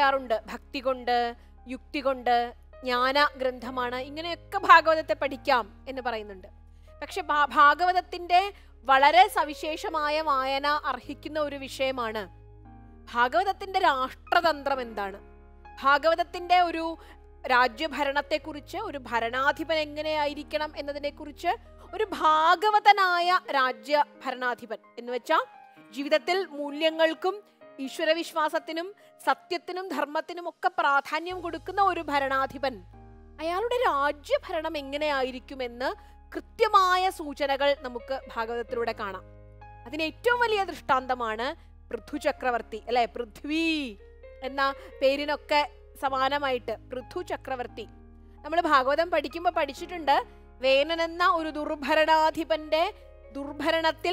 പറയാറുണ്ട് ഭക്തി കൊണ്ട് യുക്തി കൊണ്ട് ജ്ഞാന ഗ്രന്ഥമാണ് ഇങ്ങനെയൊക്കെ ഭാഗവതത്തെ പഠിക്കാം എന്ന് പറയുന്നുണ്ട് പക്ഷെ ഭാ- ഭാഗവതത്തിന്റെ വളരെ സവിശേഷമായ വായന അർഹിക്കുന്ന ഒരു വിഷയമാണ് ഭാഗവതത്തിന്റെ രാഷ്ട്രതന്ത്രം എന്താണ് ഭാഗവതത്തിന്റെ ഒരു രാജ്യഭരണത്തെക്കുറിച്ച് ഒരു ഭരണാധിപൻ എങ്ങനെയായിരിക്കണം എന്നതിനെക്കുറിച്ച് ഒരു ഭാഗവതനായ രാജ്യ ഭരണാധിപൻ എന്ന് വെച്ചാൽ ജീവിതത്തിൽ മൂല്യങ്ങൾക്കും ഈശ്വരവിശ്വാസത്തിനും സത്യത്തിനും ധർമ്മത്തിനും ഒക്കെ പ്രാധാന്യം കൊടുക്കുന്ന ഒരു ഭരണാധിപൻ അയാളുടെ രാജ്യഭരണം എങ്ങനെയായിരിക്കുമെന്ന് കൃത്യമായ സൂചനകൾ നമുക്ക് ഭാഗവതത്തിലൂടെ കാണാം അതിന് ഏറ്റവും വലിയ ദൃഷ്ടാന്തമാണ് പൃഥു ചക്രവർത്തി അല്ലെ പൃഥ്വി എന്ന പേരിനൊക്കെ സമാനമായിട്ട് പൃഥു ചക്രവർത്തി നമ്മൾ ഭാഗവതം പഠിക്കുമ്പോൾ പഠിച്ചിട്ടുണ്ട് വേനൻ എന്ന ഒരു ദുർഭരണാധിപന്റെ ദുർഭരണത്തിൽ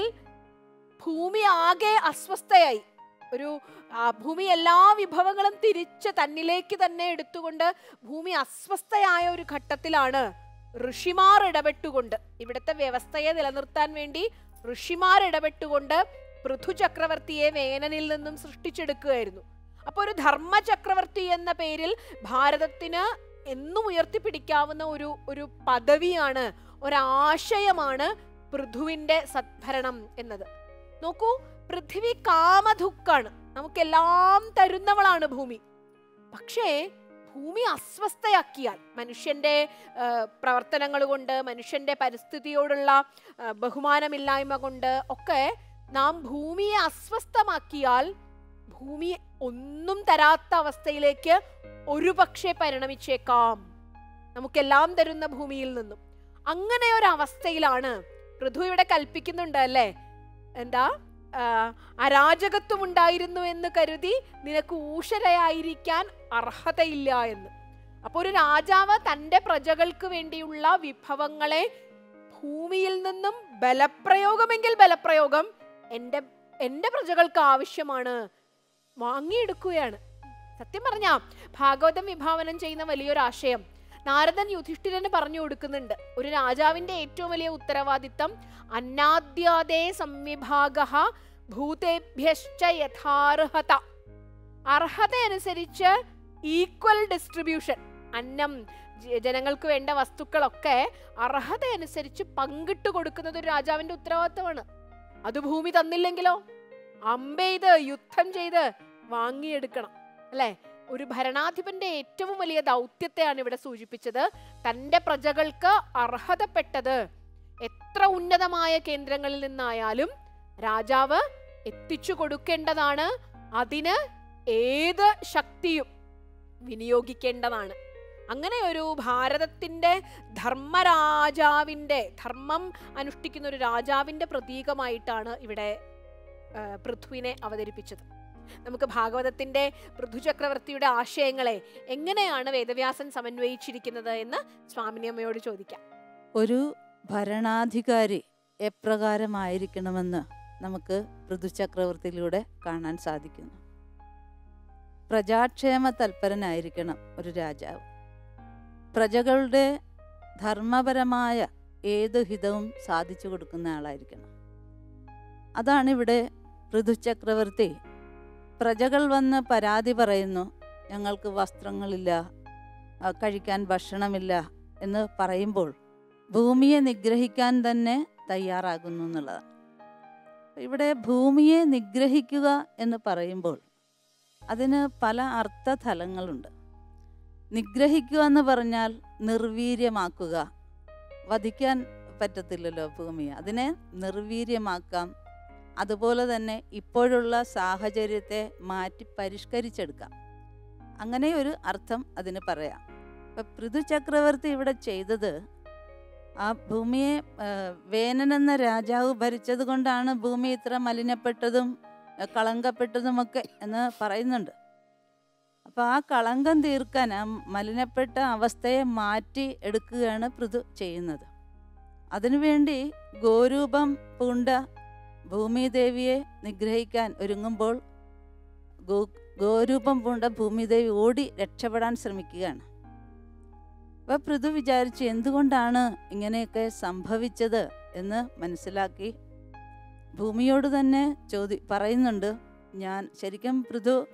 ഭൂമി ആകെ അസ്വസ്ഥയായി ഒരു ആ, ഭൂമി എല്ലാ വിഭവങ്ങളും തിരിച്ച് തന്നിലേക്ക് തന്നെ എടുത്തുകൊണ്ട് ഭൂമി അസ്വസ്ഥയായ ഒരു ഘട്ടത്തിലാണ് ഋഷിമാർ ഇടപെട്ടുകൊണ്ട് ഇവിടുത്തെ വ്യവസ്ഥയെ നിലനിർത്താൻ വേണ്ടി ഋഷിമാർ ഇടപെട്ടുകൊണ്ട് പൃഥു ചക്രവർത്തിയെ വേനനിൽ നിന്നും സൃഷ്ടിച്ചെടുക്കുകയായിരുന്നു അപ്പൊ ഒരു ധർമ്മ ചക്രവർത്തി എന്ന പേരിൽ ഭാരതത്തിന് എന്നും ഉയർത്തിപ്പിടിക്കാവുന്ന ഒരു ഒരു പദവിയാണ് ഒരാശയമാണ് പൃഥുവിന്റെ സദ്ഭരണം എന്നത് നോക്കൂ പൃഥ്വി കാമധുക്കാണ് നമുക്കെല്ലാം തരുന്നവളാണ് ഭൂമി പക്ഷേ ഭൂമി അസ്വസ്ഥയാക്കിയാൽ മനുഷ്യന്റെ പ്രവർത്തനങ്ങൾ കൊണ്ട് മനുഷ്യന്റെ പരിസ്ഥിതിയോടുള്ള ആ, ബഹുമാനമില്ലായ്മ കൊണ്ട് ഒക്കെ നാം ഭൂമിയെ അസ്വസ്ഥമാക്കിയാൽ ഭൂമി ഒന്നും തരാത്ത അവസ്ഥയിലേക്ക് ഒരുപക്ഷെ പരിണമിച്ചേക്കാം നമുക്കെല്ലാം തരുന്ന ഭൂമിയിൽ നിന്നും അങ്ങനെ ഒരു അവസ്ഥയിലാണ് പൃഥു ഇവിടെ കൽപ്പിക്കുന്നുണ്ട് അല്ലേ എന്താ ആ, അരാജകത്വം ഉണ്ടായിരുന്നു എന്ന് കരുതി നിനക്ക് ഊഷരയായിരിക്കാൻ അർഹതയില്ല എന്ന് അപ്പൊ ഒരു രാജാവ് തന്റെ പ്രജകൾക്ക് വേണ്ടിയുള്ള വിഭവങ്ങളെ ഭൂമിയിൽ നിന്നും ബലപ്രയോഗമെങ്കിൽ ബലപ്രയോഗം എൻ്റെ എൻ്റെ പ്രജകൾക്ക് ആവശ്യമാണ് വാങ്ങിയെടുക്കുകയാണ് സത്യം പറഞ്ഞാ ഭാഗവതം വിഭാവനം ചെയ്യുന്ന വലിയൊരു ആശയം നാരദൻ യുധിഷ്ഠിരന് പറഞ്ഞു കൊടുക്കുന്നുണ്ട് ഒരു രാജാവിന്റെ ഏറ്റവും വലിയ ഉത്തരവാദിത്തം അന്നാദ്യാദേ സംവിഭാഗ ഭൂതേഭ്യശ്ച യഥാർഹത അർഹത അനുസരിച്ച് ഈക്വൽ ഡിസ്ട്രിബ്യൂഷൻ അന്നം ജ- ജനങ്ങൾക്ക് വേണ്ട വസ്തുക്കളൊക്കെ അർഹത അനുസരിച്ച് പങ്കിട്ട് കൊടുക്കുന്നത് ഒരു രാജാവിന്റെ ഉത്തരവാദിത്തമാണ് അത് ഭൂമി തന്നില്ലെങ്കിലോ അമ്പെയ്ത് യുദ്ധം ചെയ്ത് വാങ്ങിയെടുക്കണം അല്ലെ ഒരു ഭരണാധിപന്റെ ഏറ്റവും വലിയ ദൗത്യത്തെയാണ് ഇവിടെ സൂചിപ്പിച്ചത് തന്റെ പ്രജകൾക്ക് അർഹതപ്പെട്ടത് എത്ര ഉന്നതമായ കേന്ദ്രങ്ങളിൽ നിന്നായാലും രാജാവ് എത്തിച്ചു കൊടുക്കേണ്ടതാണ് അതിന് ഏത് ശക്തിയും വിനിയോഗിക്കേണ്ടതാണ് അങ്ങനെ ഒരു ഭാരതത്തിന്റെ ധർമ്മരാജാവിന്റെ ധർമ്മം അനുഷ്ഠിക്കുന്ന ഒരു രാജാവിന്റെ പ്രതീകമായിട്ടാണ് ഇവിടെ ആ, പൃഥ്വിനെ അവതരിപ്പിച്ചത് നമുക്ക് ഭാഗവതത്തിന്റെ പൃഥു ചക്രവർത്തിയുടെ ആശയങ്ങളെ എങ്ങനെയാണ് വേദവ്യാസൻ സമന്വയിച്ചിരിക്കുന്നത് എന്ന് സ്വാമിനിയമ്മയോട് ചോദിക്കാം ഒരു ഭരണാധികാരി എപ്രകാരമായിരിക്കണമെന്ന് നമുക്ക് പൃഥുചക്രവർത്തിയിലൂടെ കാണാൻ സാധിക്കുന്നു പ്രജാക്ഷേമ തൽപരനായിരിക്കണം ഒരു രാജാവ് പ്രജകളുടെ ധർമ്മപരമായ ഏത് ഹിതവും സാധിച്ചു കൊടുക്കുന്ന ആളായിരിക്കണം അതാണിവിടെ പൃഥുചക്രവർത്തി പ്രജകൾ വന്ന് പരാതി പറയുന്നു ഞങ്ങൾക്ക് വസ്ത്രങ്ങളില്ല ആ, കഴിക്കാൻ ഭക്ഷണമില്ല എന്ന് പറയുമ്പോൾ ഭൂമിയെ നിഗ്രഹിക്കാൻ തന്നെ തയ്യാറാകുന്നു എന്നുള്ളതാണ് ഇവിടെ ഭൂമിയെ നിഗ്രഹിക്കുക എന്ന് പറയുമ്പോൾ അതിന് പല അർത്ഥതലങ്ങളുണ്ട് നിഗ്രഹിക്കുക എന്ന് പറഞ്ഞാൽ നിർവീര്യമാക്കുക വധിക്കാൻ പറ്റത്തില്ലല്ലോ ഭൂമിയെ അതിനെ നിർവീര്യമാക്കാം അതുപോലെ തന്നെ ഇപ്പോഴുള്ള സാഹചര്യത്തെ മാറ്റി പരിഷ്കരിച്ചെടുക്കാം അങ്ങനെ ഒരു അർത്ഥം അതിന് പറയാം ഇപ്പം പൃഥു ചക്രവർത്തി ഇവിടെ ചെയ്തത് ആ ഭൂമിയെ ആ, വേനൻ എന്ന രാജാവ് ഭരിച്ചത് കൊണ്ടാണ് ഭൂമി ഇത്ര മലിനപ്പെട്ടതും ആ, കളങ്കപ്പെട്ടതുമൊക്കെ എന്ന് പറയുന്നുണ്ട് അപ്പോൾ ആ കളങ്കം തീർക്കാൻ ആ മലിനപ്പെട്ട അവസ്ഥയെ മാറ്റി എടുക്കുകയാണ് പൃഥു ചെയ്യുന്നത് അതിനുവേണ്ടി ഗോരൂപം പൂണ്ട ഭൂമിദേവിയെ നിഗ്രഹിക്കാൻ ഒരുങ്ങുമ്പോൾ ഗോ ഗോരൂപം പൂണ്ട ഭൂമിദേവി ഓടി രക്ഷപ്പെടാൻ ശ്രമിക്കുകയാണ് അപ്പോൾ പൃഥു വിചാരിച്ചു എന്തുകൊണ്ടാണ് ഇങ്ങനെയൊക്കെ സംഭവിച്ചത് എന്ന് മനസ്സിലാക്കി ഭൂമിയോട് തന്നെ ചോദി പറയുന്നുണ്ട് ഞാൻ ശരിക്കും പൃഥു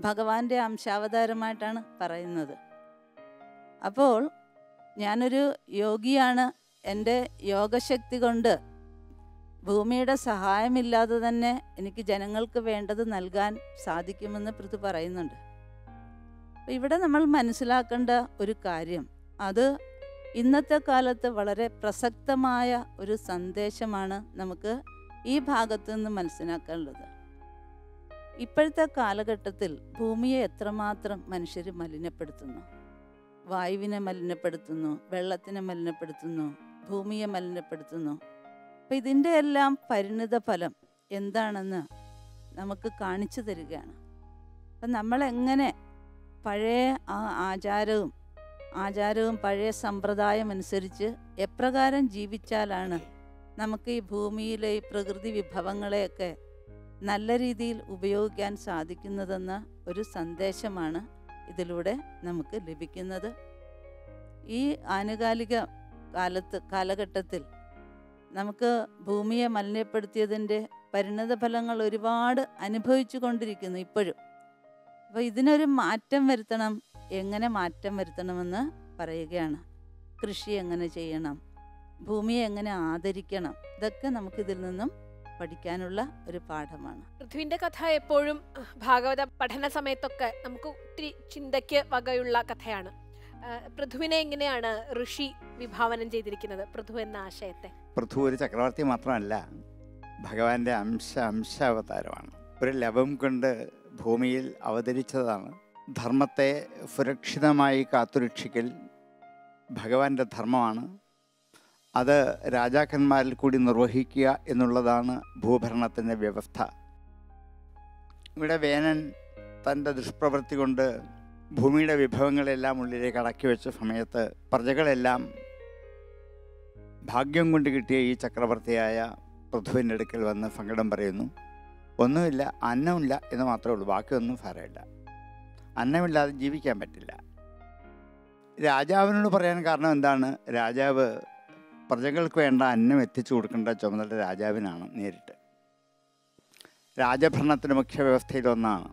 ഭഗവാന്റെ അംശാവതാരമായിട്ടാണ് പറയുന്നത് അപ്പോൾ ഞാനൊരു യോഗിയാണ് എൻ്റെ യോഗശക്തി കൊണ്ട് ഭൂമിയുടെ സഹായമില്ലാതെ തന്നെ എനിക്ക് ജനങ്ങൾക്ക് വേണ്ടത് നൽകാൻ സാധിക്കുമെന്ന് പൃഥു പറയുന്നുണ്ട് അപ്പോൾ ഇവിടെ നമ്മൾ മനസ്സിലാക്കേണ്ട ഒരു കാര്യം അത് ഇന്നത്തെ കാലത്ത് വളരെ പ്രസക്തമായ ഒരു സന്ദേശമാണ് നമുക്ക് ഈ ഭാഗത്തു നിന്ന് മനസ്സിലാക്കാനുള്ളത് ഇപ്പോഴത്തെ കാലഘട്ടത്തിൽ ഭൂമിയെ എത്രമാത്രം മനുഷ്യർ മലിനപ്പെടുത്തുന്നു വായുവിനെ മലിനപ്പെടുത്തുന്നു വെള്ളത്തിനെ മലിനപ്പെടുത്തുന്നു ഭൂമിയെ മലിനപ്പെടുത്തുന്നു അപ്പം ഇതിൻ്റെ എല്ലാം പരിണിത ഫലം എന്താണെന്ന് നമുക്ക് കാണിച്ചു തരികയാണ് അപ്പം നമ്മളെങ്ങനെ പഴയ ആ ആചാരവും ആചാരവും പഴയ സമ്പ്രദായം അനുസരിച്ച് എപ്രകാരം ജീവിച്ചാലാണ് നമുക്ക് ഈ ഭൂമിയിലെ ഈ പ്രകൃതി വിഭവങ്ങളെയൊക്കെ നല്ല രീതിയിൽ ഉപയോഗിക്കാൻ സാധിക്കുന്നതെന്ന ഒരു സന്ദേശമാണ് ഇതിലൂടെ നമുക്ക് ലഭിക്കുന്നത് ഈ ആനുകാലിക കാലത്ത് കാലഘട്ടത്തിൽ നമുക്ക് ഭൂമിയെ മലിനപ്പെടുത്തിയതിൻ്റെ പരിണത ഫലങ്ങൾ ഒരുപാട് അനുഭവിച്ചു കൊണ്ടിരിക്കുന്നു ഇപ്പോഴും അപ്പോൾ ഇതിനൊരു മാറ്റം വരുത്തണം എങ്ങനെ മാറ്റം വരുത്തണമെന്ന് പറയുകയാണ് കൃഷി എങ്ങനെ ചെയ്യണം ഭൂമിയെ എങ്ങനെ ആദരിക്കണം ഇതൊക്കെ നമുക്കിതിൽ നിന്നും പഠിക്കാനുള്ള ഒരു പാഠമാണ് പൃഥ്വിന്റെ കഥ എപ്പോഴും അഹ്, ഭാഗവത പഠന സമയത്തൊക്കെ നമുക്ക് ഒത്തിരി ചിന്തയ്ക്ക് വകയുള്ള കഥയാണ് ആ, പൃഥ്വിനെ എങ്ങനെയാണ് ഋഷി വിഭാവനം ചെയ്തിരിക്കുന്നത് പൃഥു എന്ന ആശയത്തെ പൃഥു ഒരു ചക്രവർത്തി മാത്രമല്ല ഭഗവാന്റെ അംശ അംശ അവതാരമാണ് ഒരു ലവം കൊണ്ട് ഭൂമിയിൽ അവതരിച്ചതാണ് ധർമ്മത്തെ സുരക്ഷിതമായി കാത്തുരക്ഷിക്കൽ ഭഗവാന്റെ ധർമ്മമാണ് അത് രാജാക്കന്മാരിൽ കൂടി നിർവഹിക്കുക എന്നുള്ളതാണ് ഭൂഭരണത്തിൻ്റെ വ്യവസ്ഥ ഇവിടെ വേനൻ തൻ്റെ ദുഷ്പ്രവൃത്തി കൊണ്ട് ഭൂമിയുടെ വിഭവങ്ങളെല്ലാം ഉള്ളിലേക്ക് അടക്കി വെച്ച സമയത്ത് പ്രജകളെല്ലാം ഭാഗ്യം കൊണ്ട് കിട്ടിയ ഈ ചക്രവർത്തിയായ പൃഥുവിൻ്റെ അടുക്കൽ വന്ന് സങ്കടം പറയുന്നു ഒന്നുമില്ല അന്നമില്ല എന്ന് മാത്രമേ ഉള്ളൂ ബാക്കിയൊന്നും സാരമില്ല അന്നമില്ലാതെ ജീവിക്കാൻ പറ്റില്ല രാജാവിനോട് പറയാൻ കാരണം എന്താണ് രാജാവ് പ്രജകൾക്ക് വേണ്ട അന്നം എത്തിച്ചു കൊടുക്കേണ്ട ചുമതല രാജാവിനാണ് നേരിട്ട് രാജഭരണത്തിൻ്റെ മുഖ്യ വ്യവസ്ഥയിലൊന്നാണ്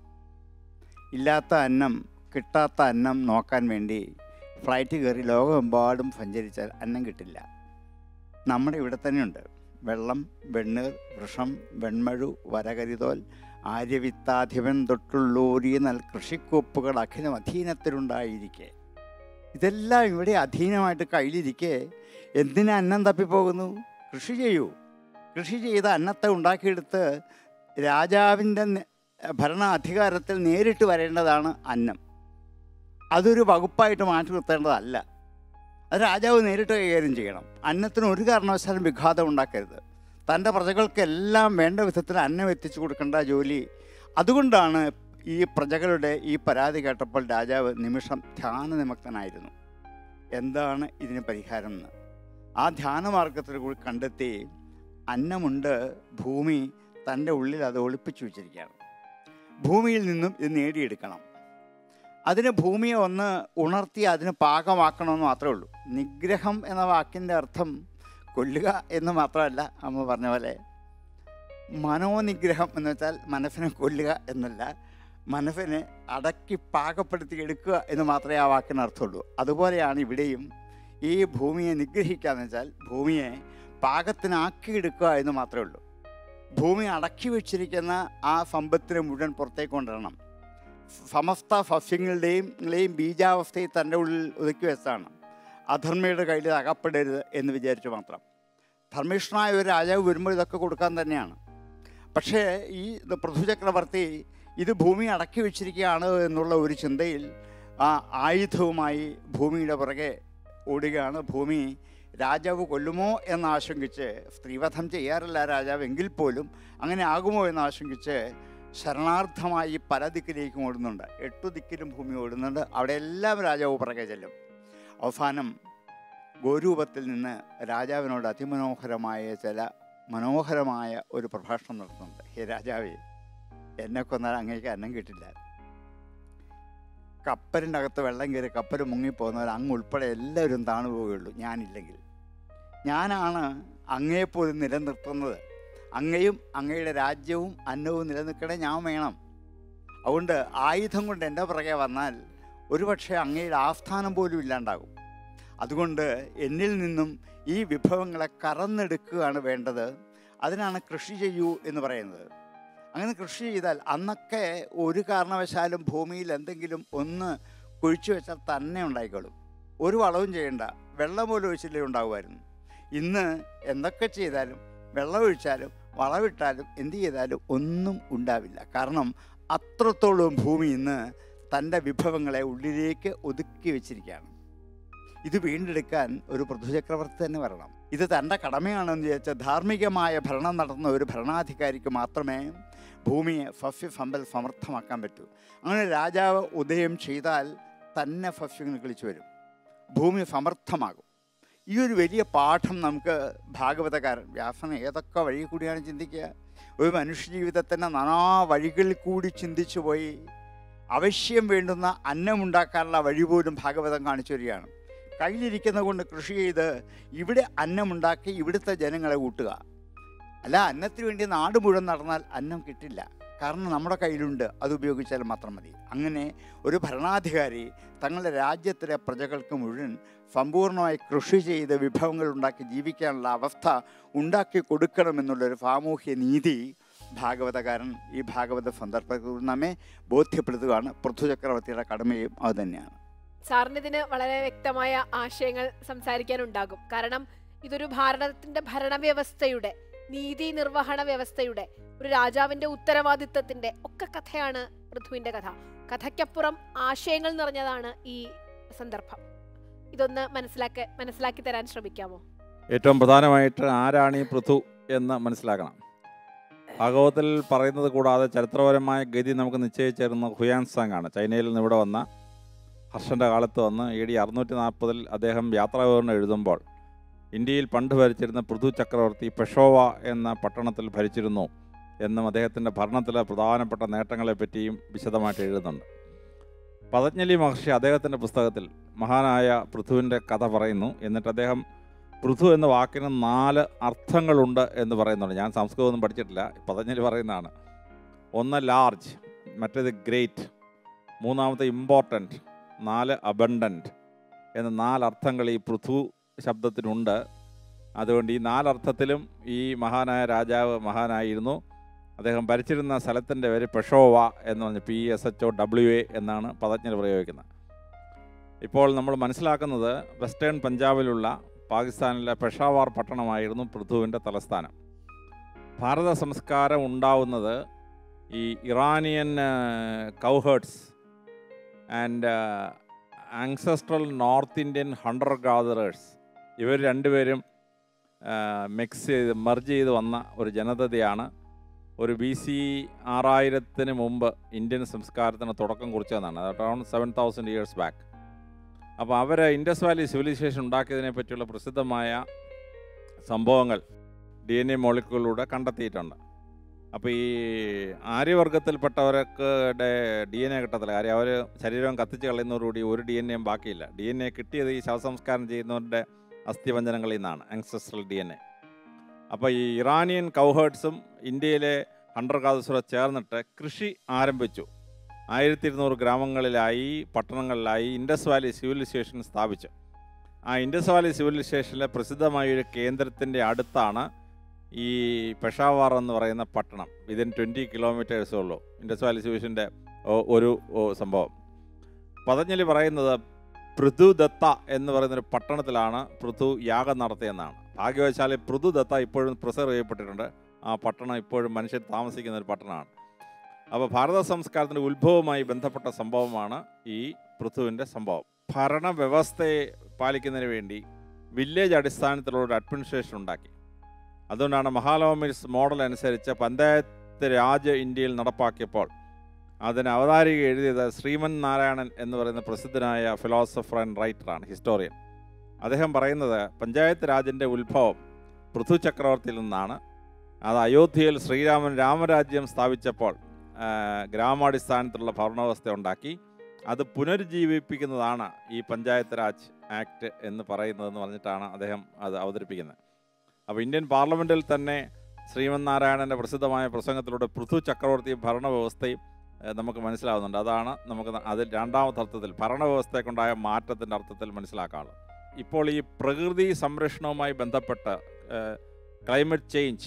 ഇല്ലാത്ത അന്നം കിട്ടാത്ത അന്നം നോക്കാൻ വേണ്ടി ഫ്ലൈറ്റ് കയറി ലോകമെമ്പാടും സഞ്ചരിച്ചാൽ അന്നം കിട്ടില്ല നമ്മുടെ ഇവിടെ തന്നെയുണ്ട് വെള്ളം വെണ്ണീർ വൃഷം വെൺമഴു വരകരിതോൽ ആര്യവിത്താധിപൻ തൊട്ടുള്ളൂരിയ നൽ കൃഷിക്കോപ്പുകൾ അഖിലം അധീനത്തിലുണ്ടായിരിക്കെ ഇതെല്ലാം ഇവിടെ അധീനമായിട്ട് കയ്യിലിരിക്കെ എന്തിനാ അന്നം തപ്പിപ്പോകുന്നു കൃഷി ചെയ്യൂ കൃഷി ചെയ്ത് അന്നത്തെ ഉണ്ടാക്കിയെടുത്ത് രാജാവിൻ്റെ നെ- ഭരണാധികാരത്തിൽ നേരിട്ട് വരേണ്ടതാണ് അന്നം അതൊരു വകുപ്പായിട്ട് മാറ്റി നിർത്തേണ്ടതല്ല അത് രാജാവ് നേരിട്ട് കൈകാര്യം ചെയ്യണം അന്നത്തിന് ഒരു കാരണവശാലും വിഘാതം ഉണ്ടാക്കരുത് തൻ്റെ പ്രജകൾക്കെല്ലാം വേണ്ട വിധത്തിൽ അന്നം എത്തിച്ചു കൊടുക്കേണ്ട ജോലി അതുകൊണ്ടാണ് ഈ പ്രജകളുടെ ഈ പരാതി കേട്ടപ്പോൾ രാജാവ് നിമിഷം ധ്യാന നിമഗ്നനായിരുന്നു എന്താണ് ഇതിന് പരിഹാരം എന്ന് ആ ധ്യാനമാർഗത്തിൽ കൂടി കണ്ടെത്തി അന്നമുണ്ട് ഭൂമി തൻ്റെ ഉള്ളിൽ അത് ഒളിപ്പിച്ചു വെച്ചിരിക്കുകയാണ് ഭൂമിയിൽ നിന്നും ഇത് നേടിയെടുക്കണം അതിന് ഭൂമിയെ ഒന്ന് ഉണർത്തി അതിന് പാകമാക്കണമെന്ന് മാത്രമേ ഉള്ളൂ നിഗ്രഹം എന്ന വാക്കിൻ്റെ അർത്ഥം കൊല്ലുക എന്ന് മാത്രമല്ല അമ്മ പറഞ്ഞ പോലെ മനോനിഗ്രഹം എന്ന് വെച്ചാൽ മനസ്സിനെ കൊല്ലുക എന്നല്ല മനസ്സിനെ അടക്കി പാകപ്പെടുത്തി എടുക്കുക എന്ന് മാത്രമേ ആ വാക്കിന് അർത്ഥമുള്ളൂ അതുപോലെയാണ് ഇവിടെയും ഈ ഭൂമിയെ നിഗ്രഹിക്കുക എന്ന് വെച്ചാൽ ഭൂമിയെ പാകത്തിനാക്കിയെടുക്കുക എന്ന് മാത്രമേ ഉള്ളൂ ഭൂമി അടക്കി വെച്ചിരിക്കുന്ന ആ സമ്പത്തിനെ മുഴുവൻ പുറത്തേക്ക് കൊണ്ടുവരണം സമസ്ത സസ്യങ്ങളുടെയും ങ്ങളെയും ബീജാവസ്ഥയിൽ തൻ്റെ ഉള്ളിൽ ഒതുക്കി വെച്ചാണ് അധർമ്മയുടെ കയ്യിൽ ഇത് അകപ്പെടരുത് എന്ന് വിചാരിച്ചു മാത്രം ധർമ്മിഷ്ഠനായ ഒരു രാജാവ് വരുമ്പോൾ ഇതൊക്കെ കൊടുക്കാൻ തന്നെയാണ് പക്ഷേ ഈ ഇത് പൃഥ്വിചക്രവർത്തി ഇത് ഭൂമി അടക്കി വെച്ചിരിക്കുകയാണ് എന്നുള്ള ഒരു ചിന്തയിൽ ആ ആയുധവുമായി ഭൂമിയുടെ പുറകെ ഓടുകയാണ് ഭൂമി രാജാവ് കൊല്ലുമോ എന്ന് ആശങ്കിച്ച് സ്ത്രീവധം ചെയ്യാറില്ല രാജാവ് എങ്കിൽ പോലും അങ്ങനെ ആകുമോ എന്ന് ആശങ്കിച്ച് ശരണാർത്ഥമായി പല ദിക്കിലേക്കും ഓടുന്നുണ്ട് എട്ടു ദിക്കിലും ഭൂമി ഓടുന്നുണ്ട് അവിടെ എല്ലാം രാജാവ് പുറകെ ചെല്ലും അവസാനം ഗോരൂപത്തിൽ നിന്ന് രാജാവിനോട് അതിമനോഹരമായ ചില മനോഹരമായ ഒരു പ്രഭാഷണം നടത്തുന്നുണ്ട് ഹേ രാജാവേ എന്നെ കൊന്നാൽ അങ്ങേക്ക് അന്നം കിട്ടില്ല കപ്പലിൻ്റെ അകത്ത് വെള്ളം കയറി കപ്പൽ മുങ്ങിപ്പോകുന്നവർ അങ്ങ് ഉൾപ്പെടെ എല്ലാവരും താണു പോവുകയുള്ളൂ ഞാനില്ലെങ്കിൽ ഞാനാണ് അങ്ങയെപ്പോലും നിലനിർത്തുന്നത് അങ്ങയും അങ്ങയുടെ രാജ്യവും അന്നവും നിലനിൽക്കണേ ഞാൻ വേണം അതുകൊണ്ട് ആയുധം കൊണ്ട് എൻ്റെ പുറകെ വന്നാൽ ഒരുപക്ഷെ അങ്ങയുടെ ആസ്ഥാനം പോലും ഇല്ലാണ്ടാകും അതുകൊണ്ട് എന്നിൽ നിന്നും ഈ വിഭവങ്ങളെ കറന്നെടുക്കുകയാണ് വേണ്ടത് അതിനാണ് കൃഷി ചെയ്യൂ എന്ന് പറയുന്നത് അങ്ങനെ കൃഷി ചെയ്താൽ അന്നൊക്കെ ഒരു കാരണവശാലും ഭൂമിയിൽ എന്തെങ്കിലും ഒന്ന് കുഴിച്ചു വെച്ചാൽ തന്നെ ഉണ്ടായിക്കോളും ഒരു വളവും ചെയ്യണ്ട വെള്ളം പോലും ഒഴിച്ചില്ലേ ഉണ്ടാകുമായിരുന്നു ഇന്ന് എന്തൊക്കെ ചെയ്താലും വെള്ളം ഒഴിച്ചാലും വളമിട്ടാലും എന്ത് ചെയ്താലും ഒന്നും ഉണ്ടാവില്ല കാരണം അത്രത്തോളം ഭൂമി ഇന്ന് തൻ്റെ വിഭവങ്ങളെ ഉള്ളിലേക്ക് ഒതുക്കി വെച്ചിരിക്കുകയാണ് ഇത് വീണ്ടെടുക്കാൻ ഒരു പൃഥ്വിചക്രവർത്തി തന്നെ വരണം ഇത് തൻ്റെ കടമയാണെന്ന് വിചാരിച്ച ധാർമ്മികമായ ഭരണം നടത്തുന്ന ഒരു ഭരണാധികാരിക്ക് മാത്രമേ ഭൂമിയെ ഫഫ്യ ഫമ്പൽ സമർത്ഥമാക്കാൻ പറ്റൂ അങ്ങനെ രാജാവ് ഉദയം ചെയ്താൽ തന്നെ ഫഫ്യങ്ങൾ കളിച്ചു വരും ഭൂമി സമർത്ഥമാകും ഈ ഒരു വലിയ പാഠം നമുക്ക് ഭാഗവതകാരൻ വ്യാസൻ ഏതൊക്കെ വഴി കൂടിയാണ് ചിന്തിക്കുക ഒരു മനുഷ്യജീവിതത്തിൻ്റെ നാനാ വഴികളിൽ കൂടി ചിന്തിച്ചു പോയി അവശ്യം വേണ്ടുന്ന അന്നമുണ്ടാക്കാനുള്ള വഴി പോലും ഭാഗവതം കാണിച്ചു വരികയാണ് കയ്യിലിരിക്കുന്ന കൊണ്ട് കൃഷി ചെയ്ത് ഇവിടെ അന്നമുണ്ടാക്കി ഇവിടുത്തെ ജനങ്ങളെ കൂട്ടുക അല്ല അന്നത്തിന് വേണ്ടി നാട് മുഴുവൻ നടന്നാൽ അന്നം കിട്ടില്ല കാരണം നമ്മുടെ കയ്യിലുണ്ട് അത് ഉപയോഗിച്ചാൽ മാത്രം മതി അങ്ങനെ ഒരു ഭരണാധികാരി തങ്ങളുടെ രാജ്യത്തിലെ പ്രജകൾക്ക് മുഴുവൻ സമ്പൂർണ്ണമായി കൃഷി ചെയ്ത് വിഭവങ്ങൾ ഉണ്ടാക്കി ജീവിക്കാനുള്ള അവസ്ഥ ഉണ്ടാക്കി കൊടുക്കണമെന്നുള്ളൊരു സാമൂഹ്യ നീതി ഭാഗവതകാരൻ ഈ ഭാഗവത സന്ദർഭത്തിൽ നമ്മെ ബോധ്യപ്പെടുത്തുകയാണ് പൃഥ്വിചക്രവർത്തിയുടെ കടമയും അതുതന്നെയാണ് സാറിന് ഇതിന് വളരെ വ്യക്തമായ ആശയങ്ങൾ സംസാരിക്കാനുണ്ടാകും കാരണം ഇതൊരു ഭാരതത്തിന്റെ ഭരണവ്യവസ്ഥയുടെ നീതി നിർവഹണ വ്യവസ്ഥയുടെ ഒരു രാജാവിന്റെ ഉത്തരവാദിത്തത്തിന്റെ ഒക്കെ കഥയാണ് പൃഥുവിന്റെ കഥ കഥയ്ക്കപ്പുറം ആശയങ്ങൾ നിറഞ്ഞതാണ് ഈ സന്ദർഭം ഇതൊന്ന് മനസ്സിലാക്കി മനസ്സിലാക്കി തരാൻ ശ്രമിക്കാമോ ഏറ്റവും പ്രധാനമായിട്ട് ആരാണ് ഈ പൃഥു എന്ന് മനസ്സിലാക്കണം ഭാഗവതത്തിൽ പറയുന്നത് കൂടാതെ ചരിത്രപരമായ ഗതി നമുക്ക് നിശ്ചയിച്ചിരുന്ന ഹുയാൻ സാങ് ആണ് ചൈനയിൽ നിന്ന് ഇവിടെ വന്ന ഹർഷൻ്റെ കാലത്ത് വന്ന് എ ഡി അറുന്നൂറ്റി നാൽപ്പതിൽ അദ്ദേഹം യാത്രാവിവരണം എഴുതുമ്പോൾ ഇന്ത്യയിൽ പണ്ട് ഭരിച്ചിരുന്ന പൃഥു ചക്രവർത്തി പെഷോവ എന്ന പട്ടണത്തിൽ ഭരിച്ചിരുന്നു എന്നും അദ്ദേഹത്തിൻ്റെ ഭരണത്തിലെ പ്രധാനപ്പെട്ട നേട്ടങ്ങളെ പറ്റിയും വിശദമായിട്ട് എഴുതുന്നുണ്ട് പതഞ്ജലി മഹർഷി അദ്ദേഹത്തിൻ്റെ പുസ്തകത്തിൽ മഹാനായ പൃഥുവിൻ്റെ കഥ പറയുന്നു എന്നിട്ട് അദ്ദേഹം പൃഥു എന്ന വാക്കിന് നാല് അർത്ഥങ്ങളുണ്ട് എന്ന് പറയുന്നുണ്ട് ഞാൻ സംസ്കൃതമൊന്നും പഠിച്ചിട്ടില്ല പതഞ്ജലി പറയുന്നതാണ് ഒന്ന് ലാർജ് മറ്റേത് ഗ്രേറ്റ് മൂന്നാമത്തെ ഇമ്പോർട്ടൻറ്റ് നാല് അബണ്ടൻറ്റ് എന്ന നാലർത്ഥങ്ങൾ ഈ പൃഥു ശബ്ദത്തിനുണ്ട് അതുകൊണ്ട് ഈ നാലർത്ഥത്തിലും ഈ മഹാനായ രാജാവ് മഹാനായിരുന്നു അദ്ദേഹം ഭരിച്ചിരുന്ന സ്ഥലത്തിൻ്റെ പേര് പെഷോവ എന്ന് പറഞ്ഞ് P S H O W A എന്നാണ് പദജ്ഞർ പ്രയോഗിക്കുന്നത് ഇപ്പോൾ നമ്മൾ മനസ്സിലാക്കുന്നത് വെസ്റ്റേൺ പഞ്ചാബിലുള്ള പാകിസ്ഥാനിലെ പെഷാവാർ പട്ടണമായിരുന്നു പൃഥുവിൻ്റെ തലസ്ഥാനം ഭാരത സംസ്കാരം ഉണ്ടാവുന്നത് ഈ Iranian cowherds and ancestral north Indian hunter gatherers ഇവർ രണ്ടുപേരും മിക്സ് ചെയ്ത് മെർജ് ചെയ്ത് വന്ന ഒരു ജനതയാണ് ഒരു ബി സി ആറായിരത്തിന് മുമ്പ് ഇന്ത്യൻ സംസ്കാരത്തിന് തുടക്കം കുറിച്ചതെന്നാണ് around seven thousand years back അപ്പോൾ അവർ ഇൻഡസ് വാലി സിവിലൈസേഷൻ ഉണ്ടാക്കിയതിനെ പറ്റിയുള്ള പ്രസിദ്ധമായ സംഭവങ്ങൾ ഡി എൻ എ മോളിക്കുകളിലൂടെ കണ്ടെത്തിയിട്ടുണ്ട് അപ്പോൾ ഈ ആര്യവർഗത്തിൽപ്പെട്ടവർക്ക് ഡി എൻ എ കിട്ടത്തില്ല കാര്യം അവർ ശരീരം കത്തിച്ച് കളയുന്നതോടുകൂടി ഒരു ഡി എൻ എയും ബാക്കിയില്ല ഡി എൻ എ കിട്ടിയത് ഈ ശവസംസ്കാരം ചെയ്യുന്നവരുടെ അസ്ഥിവഞ്ചനങ്ങളിൽ നിന്നാണ് ആങ്സസ്ട്രൽ ഡി എൻ എ അപ്പോൾ ഈ ഇറാനിയൻ കൗഹേർട്സും ഇന്ത്യയിലെ ഹണ്ടർ ഗാദസുര ചേർന്നിട്ട് കൃഷി ആരംഭിച്ചു ആയിരത്തി ഇരുന്നൂറ് ഗ്രാമങ്ങളിലായി പട്ടണങ്ങളിലായി ഇൻഡസ് വാലി സിവിലൈസേഷൻ സ്ഥാപിച്ചു ആ ഇൻഡസ് വാലി സിവിലൈസേഷനിലെ പ്രസിദ്ധമായ ഒരു കേന്ദ്രത്തിൻ്റെ അടുത്താണ് ഈ പെഷാവാർ എന്ന് പറയുന്ന പട്ടണം ഇതിൻ ട്വൻറ്റി കിലോമീറ്റേഴ്സേ ഉള്ളൂ ഇൻഡസ് വാലി സിവിലൈസേഷൻ്റെ ഒരു ഓ, സംഭവം പതഞ്ജലി പറയുന്നത് പൃഥുദത്ത എന്ന് പറയുന്നൊരു പട്ടണത്തിലാണ് പൃഥു യാഗം നടത്തിയെന്നാണ് ഭാഗ്യവശാൽ പൃഥുദത്ത ഇപ്പോഴും പ്രിസർവ് ചെയ്യപ്പെട്ടിട്ടുണ്ട് ആ പട്ടണം ഇപ്പോഴും മനുഷ്യർ താമസിക്കുന്ന ഒരു പട്ടണമാണ് അപ്പോൾ ഭാരത സംസ്കാരത്തിൻ്റെ ഉത്ഭവവുമായി ബന്ധപ്പെട്ട സംഭവമാണ് ഈ പൃഥുവിൻ്റെ സംഭവം ഭരണ വ്യവസ്ഥയെ പാലിക്കുന്നതിന് വേണ്ടി വില്ലേജ് അടിസ്ഥാനത്തിലുള്ള ഒരു അഡ്മിനിസ്ട്രേഷൻ ഉണ്ടാക്കി അതുകൊണ്ടാണ് മഹാലോമിസ് മോഡൽ അനുസരിച്ച് പഞ്ചായത്ത് രാജ് ഇന്ത്യയിൽ നടപ്പാക്കിയപ്പോൾ അതിന് അവതാരിക എഴുതിയത് ശ്രീമൻ നാരായണൻ എന്ന് പറയുന്ന പ്രസിദ്ധനായ ഫിലോസഫർ ആൻഡ് റൈറ്ററാണ് ഹിസ്റ്റോറിയൻ അദ്ദേഹം പറയുന്നത് പഞ്ചായത്ത് രാജിൻ്റെ ഉത്ഭവം പൃഥു ചക്രവർത്തിയിൽ നിന്നാണ് അത് അയോധ്യയിൽ ശ്രീരാമൻ രാമരാജ്യം സ്ഥാപിച്ചപ്പോൾ ആ, ഗ്രാമാടിസ്ഥാനത്തിലുള്ള ഭരണവ്യവസ്ഥ ഉണ്ടാക്കി അത് പുനരുജ്ജീവിപ്പിക്കുന്നതാണ് ഈ പഞ്ചായത്ത് രാജ് ആക്ട് എന്ന് പറയുന്നതെന്ന് പറഞ്ഞിട്ടാണ് അദ്ദേഹം അത് അവതരിപ്പിക്കുന്നത് അപ്പോൾ ഇന്ത്യൻ പാർലമെൻറ്റിൽ തന്നെ ശ്രീമൻ നാരായണൻ്റെ പ്രസിദ്ധമായ പ്രസംഗത്തിലൂടെ പൃഥു ചക്രവർത്തിയും ഭരണവ്യവസ്ഥയും ഏഹ്, നമുക്ക് മനസ്സിലാവുന്നുണ്ട് അതാണ് നമുക്ക് ന- അതിൽ രണ്ടാമത്തെ അർത്ഥത്തിൽ ഭരണവ്യവസ്ഥയ്ക്കുണ്ടായ മാറ്റത്തിൻ്റെ അർത്ഥത്തിൽ മനസ്സിലാക്കാനുള്ളത് ഇപ്പോൾ ഈ പ്രകൃതി സംരക്ഷണവുമായി ബന്ധപ്പെട്ട് ക്ലൈമറ്റ് ചേഞ്ച്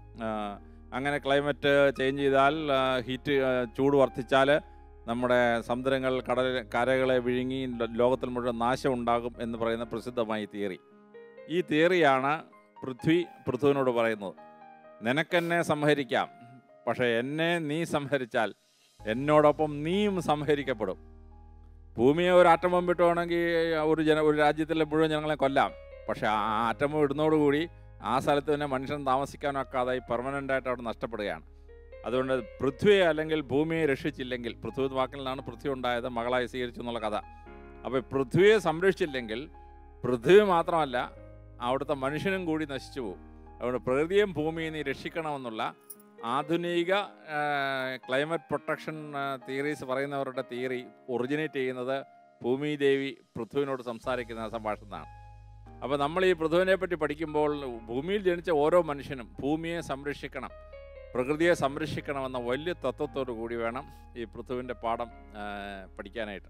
അങ്ങനെ ക്ലൈമറ്റ് ചേഞ്ച് ചെയ്താൽ ഹീറ്റ് ചൂട് വർദ്ധിച്ചാൽ നമ്മുടെ സമുദ്രങ്ങൾ കടൽ കരകളെ വിഴുങ്ങി ലോ- ലോകത്തിൽ മുഴുവൻ നാശം ഉണ്ടാകും എന്ന് പറയുന്ന പ്രസിദ്ധമായ തിയറി ഈ തിയറിയാണ് പൃഥ്വി പൃഥുവിനോട് പറയുന്നത് നിനക്കെന്നെ സംഹരിക്കാം പക്ഷേ എന്നെ നീ സംഹരിച്ചാൽ എന്നോടൊപ്പം നീയും സംഹരിക്കപ്പെടും ഭൂമിയെ ഒരു ആറ്റം ബോംബ് ഇട്ടുവാണെങ്കിൽ ഒരു ജന ഒരു രാജ്യത്തിലെ മുഴുവൻ ജനങ്ങളെ കൊല്ലാം പക്ഷേ ആ ആറ്റം ബോംബ് ഇടുന്നതോടുകൂടി ആ സ്ഥലത്ത് തന്നെ മനുഷ്യൻ താമസിക്കാനൊക്കാതായി പെർമനൻ്റ് ആയിട്ട് അവിടെ നഷ്ടപ്പെടുകയാണ് അതുകൊണ്ട് പൃഥ്വിയെ അല്ലെങ്കിൽ ഭൂമിയെ രക്ഷിച്ചില്ലെങ്കിൽ പൃഥ്വി എന്ന വാക്കിൽ നിന്നാണ് പൃഥ്വി ഉണ്ടായത് മകളായി സ്വീകരിച്ചു എന്നുള്ള കഥ അപ്പോൾ പൃഥ്വിയെ സംരക്ഷിച്ചില്ലെങ്കിൽ പൃഥ്വി മാത്രമല്ല അവിടുത്തെ മനുഷ്യനും കൂടി നശിച്ചു പോകും അതുകൊണ്ട് പ്രകൃതിയും ഭൂമിയും നീ രക്ഷിക്കണമെന്നുള്ള ആധുനിക ക്ലൈമറ്റ് പ്രൊട്ടക്ഷൻ തിയറീസ് പറയുന്നവരുടെ തിയറി ഒറിജിനേറ്റ് ചെയ്യുന്നത് ഭൂമി ദേവി പൃഥ്വിനോട് സംസാരിക്കുന്ന സംഭാഷണമാണ് അപ്പോൾ നമ്മൾ ഈ പൃഥ്വിനെ പറ്റി പഠിക്കുമ്പോൾ ഭൂമിയിൽ ജനിച്ച ഓരോ മനുഷ്യനും ഭൂമിയെ സംരക്ഷിക്കണം പ്രകൃതിയെ സംരക്ഷിക്കണമെന്ന വലിയ തത്വത്തോടു കൂടി വേണം ഈ പൃഥുവിൻ്റെ പാഠം ആ, പഠിക്കാനായിട്ട്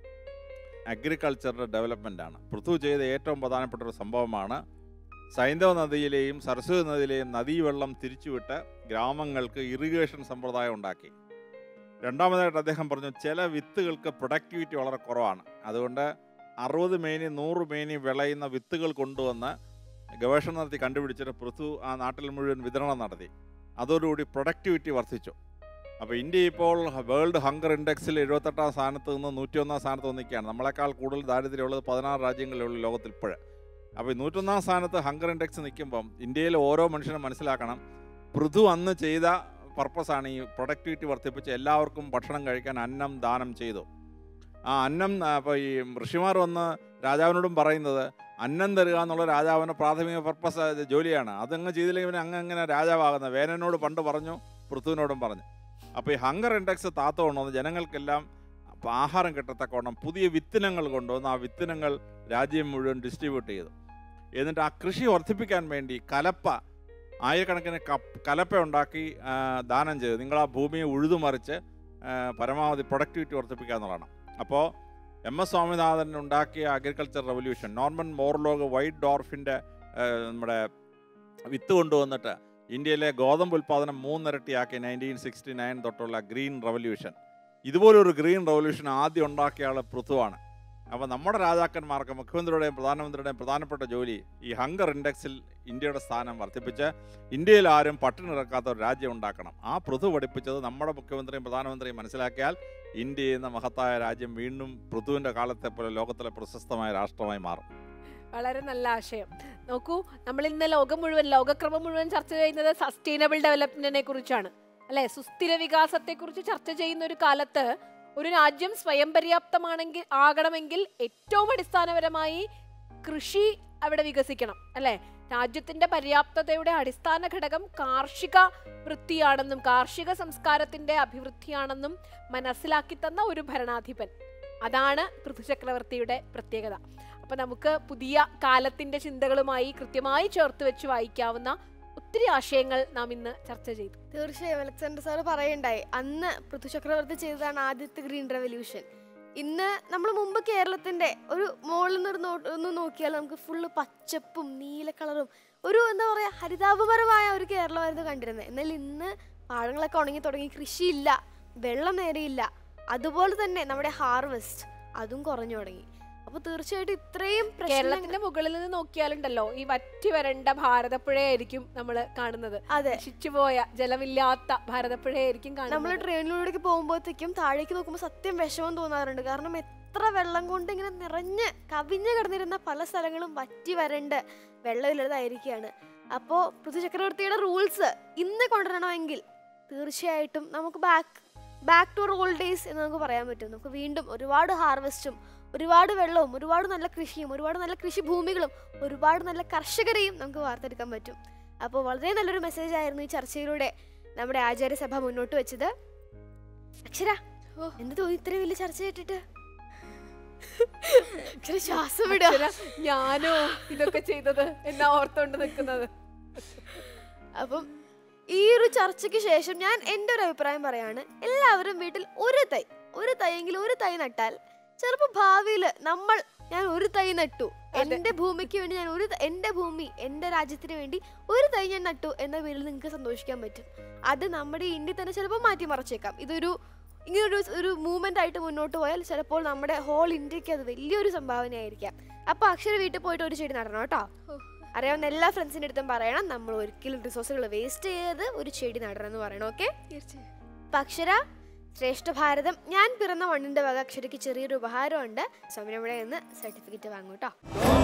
അഗ്രികൾച്ചറിൻ്റെ ഡെവലപ്മെൻ്റ് ആണ് പൃഥു ചെയ്ത ഏറ്റവും പ്രധാനപ്പെട്ട ഒരു സംഭവമാണ് സൈന്ധവ നദിയിലെയും സരസ്വതി നദിയിലെയും നദീവെള്ളം തിരിച്ചുവിട്ട് ഗ്രാമങ്ങൾക്ക് ഇറിഗേഷൻ സമ്പ്രദായം ഉണ്ടാക്കി രണ്ടാമതായിട്ട് അദ്ദേഹം പറഞ്ഞു ചില വിത്തുകൾക്ക് പ്രൊഡക്ടിവിറ്റി വളരെ കുറവാണ് അതുകൊണ്ട് അറുപത് മേനി നൂറ് മേനി വിളയുന്ന വിത്തുകൾ കൊണ്ടുവന്ന് ഗവേഷണം നടത്തി കണ്ടുപിടിച്ചിട്ട് പൃഥു ആ നാട്ടിൽ മുഴുവൻ വിതരണം നടത്തി അതോടുകൂടി പ്രൊഡക്ടിവിറ്റി വർദ്ധിച്ചു അപ്പോൾ ഇന്ത്യ ഇപ്പോൾ വേൾഡ് ഹങ്കർ ഇൻഡെക്സിൽ എഴുപത്തെട്ടാം സ്ഥാനത്ത് നിന്ന് നൂറ്റിയൊന്നാം സ്ഥാനത്ത് നിൽക്കുകയാണ് നമ്മളെക്കാൾ കൂടുതൽ ദാരിദ്ര്യമുള്ളത് പതിനാറ് രാജ്യങ്ങളിലേ ഉള്ളൂ ലോകത്തിൽ ഇപ്പോൾ അപ്പോൾ ഈ നൂറ്റൊന്നാം സ്ഥാനത്ത് ഹങ്കർ ഇൻഡെക്സ് നിൽക്കുമ്പം ഇന്ത്യയിലെ ഓരോ മനുഷ്യനും മനസ്സിലാക്കണം പൃഥു അന്ന് ചെയ്ത പർപ്പസാണ് ഈ പ്രൊഡക്ടിവിറ്റി വർദ്ധിപ്പിച്ച് എല്ലാവർക്കും ഭക്ഷണം കഴിക്കാൻ അന്നം ദാനം ചെയ്തു ആ അന്നം അപ്പോൾ ഈ ഋഷിമാർ വന്ന് രാജാവിനോടും പറയുന്നത് അന്നം തരിക എന്നുള്ള രാജാവിൻ്റെ പ്രാഥമിക പർപ്പസ് ജോലിയാണ് അതങ്ങ് ചെയ്തില്ലെങ്കിൽ ഇവന് അങ്ങ് അങ്ങനെ രാജാവാകുന്നത് വേനനോട് പണ്ട് പറഞ്ഞു പൃഥുവിനോടും പറഞ്ഞു അപ്പോൾ ഈ ഹങ്കർ ഇൻഡെക്സ് താത്തോണമെന്ന് ജനങ്ങൾക്കെല്ലാം അപ്പോൾ ആഹാരം കിട്ടത്തക്കവണ്ണം പുതിയ വിത്തിനങ്ങൾ കൊണ്ടുവന്ന് ആ വിത്തിനങ്ങൾ രാജ്യം മുഴുവൻ ഡിസ്ട്രിബ്യൂട്ട് ചെയ്തു എന്നിട്ട് ആ കൃഷി വർദ്ധിപ്പിക്കാൻ വേണ്ടി കലപ്പ ആയിരക്കണക്കിന് കപ്പ് കലപ്പ ഉണ്ടാക്കി ആ, ദാനം ചെയ്തു നിങ്ങൾ ആ ഭൂമിയെ ഉഴുതുമറിച്ച് ആ, പരമാവധി പ്രൊഡക്ടിവിറ്റി വർദ്ധിപ്പിക്കുക എന്നുള്ളതാണ് അപ്പോൾ എം എസ് സ്വാമിനാഥൻ ഉണ്ടാക്കിയ agriculture revolution Norman Borlaug wheat ഡോർഫിൻ്റെ നമ്മുടെ വിത്ത് കൊണ്ടുവന്നിട്ട് ഇന്ത്യയിലെ ഗോതമ്പ് ഉൽപ്പാദനം മൂന്നിരട്ടിയാക്കി നയൻറ്റീൻ സിക്സ്റ്റി നയൻ തൊട്ടുള്ള ഗ്രീൻ റവല്യൂഷൻ ഇതുപോലൊരു ഗ്രീൻ റവല്യൂഷൻ ആദ്യം ഉണ്ടാക്കിയ ആൾ പൃഥുവാണ് അപ്പോൾ നമ്മുടെ രാജാക്കന്മാർക്ക് മുഖ്യമന്ത്രിയുടെയും പ്രധാനമന്ത്രിയുടെയും പ്രധാനപ്പെട്ട ജോലി ഈ ഹങ്കർ ഇൻഡെക്സിൽ ഇന്ത്യയുടെ സ്ഥാനം വർദ്ധിപ്പിച്ച് ഇന്ത്യയിൽ ആരും പട്ടിണി ഇറക്കാത്ത ഒരു രാജ്യം ഉണ്ടാക്കണം ആ പൃഥു പഠിപ്പിച്ചത് നമ്മുടെ മുഖ്യമന്ത്രിയും പ്രധാനമന്ത്രിയും മനസ്സിലാക്കിയാൽ ഇന്ത്യ എന്ന മഹത്തായ രാജ്യം വീണ്ടും പൃഥുവിൻ്റെ കാലത്തെ പോലെ ലോകത്തിലെ പ്രശസ്തമായ രാഷ്ട്രമായി മാറും വളരെ നല്ല ആശയം നോക്കൂ നമ്മൾ ഇന്ന് ലോകം മുഴുവൻ ലോകക്രമം മുഴുവൻ ചർച്ച ചെയ്യുന്നത് സസ്റ്റൈനബിൾ ഡെവലപ്മെന്റിനെ കുറിച്ചാണ് അല്ലെ സുസ്ഥിര വികാസത്തെ കുറിച്ച് ചർച്ച ചെയ്യുന്ന ഒരു കാലത്ത് ഒരു രാജ്യം സ്വയം പര്യാപ്തമാണെങ്കിൽ ആകണമെങ്കിൽ ഏറ്റവും അടിസ്ഥാനപരമായി കൃഷി അവിടെ വികസിക്കണം അല്ലെ രാജ്യത്തിന്റെ പര്യാപ്തതയുടെ അടിസ്ഥാന ഘടകം കാർഷിക വൃത്തിയാണെന്നും കാർഷിക സംസ്കാരത്തിന്റെ അഭിവൃദ്ധിയാണെന്നും മനസ്സിലാക്കി തന്ന ഒരു ഭരണാധിപൻ അതാണ് പൃഥുചക്രവർത്തിയുടെ പ്രത്യേകത അപ്പൊ നമുക്ക് പുതിയ കാലത്തിന്റെ ചിന്തകളുമായി കൃത്യമായി ചേർത്ത് വെച്ച് വായിക്കാവുന്ന ഒത്തിരി ആശയങ്ങൾ നാം ഇന്ന് ചർച്ച ചെയ്തു തീർച്ചയായും അലക്സാണ്ടർ സാർ പറയണ്ടായി അന്ന് പൃഥു ചക്രവർത്തി ചെയ്തതാണ് ആദ്യത്തെ ഗ്രീൻ റെവല്യൂഷൻ ഇന്ന് നമ്മൾ മുമ്പ് കേരളത്തിന്റെ ഒരു മുകളിൽ നിന്ന് ഒരു നോ- ഒന്ന് നോക്കിയാൽ നമുക്ക് ഫുള്ള് പച്ചപ്പും നീല കളറും ഒരു എന്താ പറയാ ഹരിതാപപരമായ ഒരു കേരളമായിരുന്നു കണ്ടിരുന്നത് എന്നാൽ ഇന്ന് പാടങ്ങളൊക്കെ ഉണങ്ങി തുടങ്ങി കൃഷിയില്ല വെള്ളം നേരെയില്ല അതുപോലെ തന്നെ നമ്മുടെ ഹാർവെസ്റ്റ് അതും കുറഞ്ഞു തുടങ്ങി അപ്പൊ തീർച്ചയായിട്ടും ഇത്രയും പ്രശ്നങ്ങൾ കേരളത്തിന്റെ മുകളിൽ നിന്ന് നോക്കിയാലുണ്ടല്ലോ ഈ വറ്റി വരണ്ട ഭാരതപ്പുഴയായിരിക്കും നമ്മൾ കാണുന്നത് അതെ നശിച്ചുപോയ ജലമില്ലാത്ത ഭാരതപ്പുഴയായിരിക്കും നമ്മൾ കാണുന്നത് ട്രെയിനിലൂടെ പോകുമ്പോഴത്തേക്കും താഴേക്ക് നോക്കുമ്പോൾ സത്യം വിഷമം തോന്നാറുണ്ട് കാരണം എത്ര വെള്ളം കൊണ്ട് ഇങ്ങനെ നിറഞ്ഞ് കവിഞ്ഞ് കിടന്നിരുന്ന പല സ്ഥലങ്ങളും വറ്റി വരണ്ട് വെള്ളമില്ലാതായിരിക്കുകയാണ് അപ്പോൾ പൃഥ്വി ചക്രവർത്തിയുടെ റൂൾസ് ഇന്ന് കൊണ്ടുവരണമെങ്കിൽ തീർച്ചയായിട്ടും നമുക്ക് back back to old days എന്ന് നമുക്ക് പറയാൻ പറ്റും നമുക്ക് വീണ്ടും ഒരുപാട് ഹാർവെസ്റ്റും ഒരുപാട് വെള്ളവും ഒരുപാട് നല്ല കൃഷിയും ഒരുപാട് നല്ല കൃഷിഭൂമികളും ഒരുപാട് നല്ല കർഷകരെയും നമുക്ക് വാർത്തെടുക്കാൻ പറ്റും അപ്പോൾ വളരെ നല്ലൊരു മെസ്സേജ് ആയിരുന്നു ഈ ചർച്ചയിലൂടെ നമ്മുടെ ആചാര്യസഭ മുന്നോട്ട് വെച്ചത് അക്ഷര എന്ത് തോന്നി ഇത്രയും വലിയ ചർച്ച കേട്ടിട്ട് അക്ഷര ശ്വാസം വിടുക അക്ഷര, ഞാനോ ഇതൊക്കെ ചെയ്തത് എന്നാ ഓർത്തോണ്ട് നിൽക്കുന്നത് അപ്പം ഈ ഒരു ചർച്ചയ്ക്ക് ശേഷം ഞാൻ എൻ്റെ ഒരു അഭിപ്രായം പറയാണ് എല്ലാവരും വീട്ടിൽ ഒരു തൈ ഒരു തൈയെങ്കിലും ഒരു തൈ നട്ടാൽ ചിലപ്പോൾ ഭാവിയിൽ നമ്മൾ ഞാൻ ഒരു തൈ നട്ടു അതെ. എന്റെ ഭൂമിക്ക് വേണ്ടി ഞാൻ ഒരു ത- എന്റെ ഭൂമി എന്റെ രാജ്യത്തിന് വേണ്ടി ഒരു തൈ ഞാൻ നട്ടു എന്ന പേരിൽ നിങ്ങൾക്ക് സന്തോഷിക്കാൻ പറ്റും അത് നമ്മുടെ ഇന്ത്യ തന്നെ ചിലപ്പോൾ മാറ്റിമറിച്ചേക്കാം ഇതൊരു ഇങ്ങനൊരു സ് ഒരു മൂവ്മെന്റ് ആയിട്ട് മുന്നോട്ട് പോയാൽ ചിലപ്പോൾ നമ്മുടെ ഹോൾ ഇന്ത്യക്ക് അത് വലിയൊരു സംഭാവനയായിരിക്കാം അപ്പൊ അക്ഷര വീട്ടിൽ പോയിട്ട് ഒരു ചെടി നടണം കേട്ടോ അറിയാവുന്ന എല്ലാ ഫ്രണ്ട്സിന്റെ അടുത്തും പറയണം നമ്മൾ ഒരിക്കലും റിസോഴ്സുകൾ വേസ്റ്റ് ചെയ്ത് ഒരു ചെടി നടണം എന്ന് പറയണം ഓക്കെ തീർച്ചയായും അപ്പൊ അക്ഷര ശ്രേഷ്ഠ ഭാരതം ഞാൻ പിറന്ന മണ്ണിന്റെ വക അക്ഷരയ്ക്ക് ചെറിയൊരു ഉപഹാരമുണ്ട് സൗമ്യവിടെ നിന്ന് സർട്ടിഫിക്കറ്റ് വാങ്ങും കേട്ടോ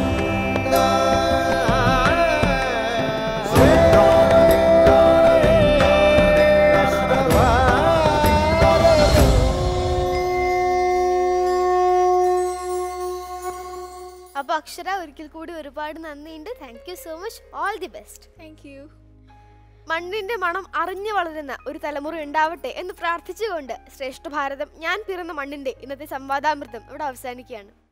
അപ്പൊ അക്ഷര ഒരിക്കൽ കൂടി ഒരുപാട് നന്ദിയുണ്ട് thank you so much all the best thank you മണ്ണിന്റെ മണം അറിഞ്ഞു വളരുന്ന ഒരു തലമുറ ഉണ്ടാവട്ടെ എന്ന് പ്രാർത്ഥിച്ചുകൊണ്ട് ശ്രേഷ്ഠ ഭാരതം ഞാൻ പിറന്ന മണ്ണിന്റെ ഇന്നത്തെ സംവാദാമൃതം ഇവിടെ അവസാനിക്കുകയാണ്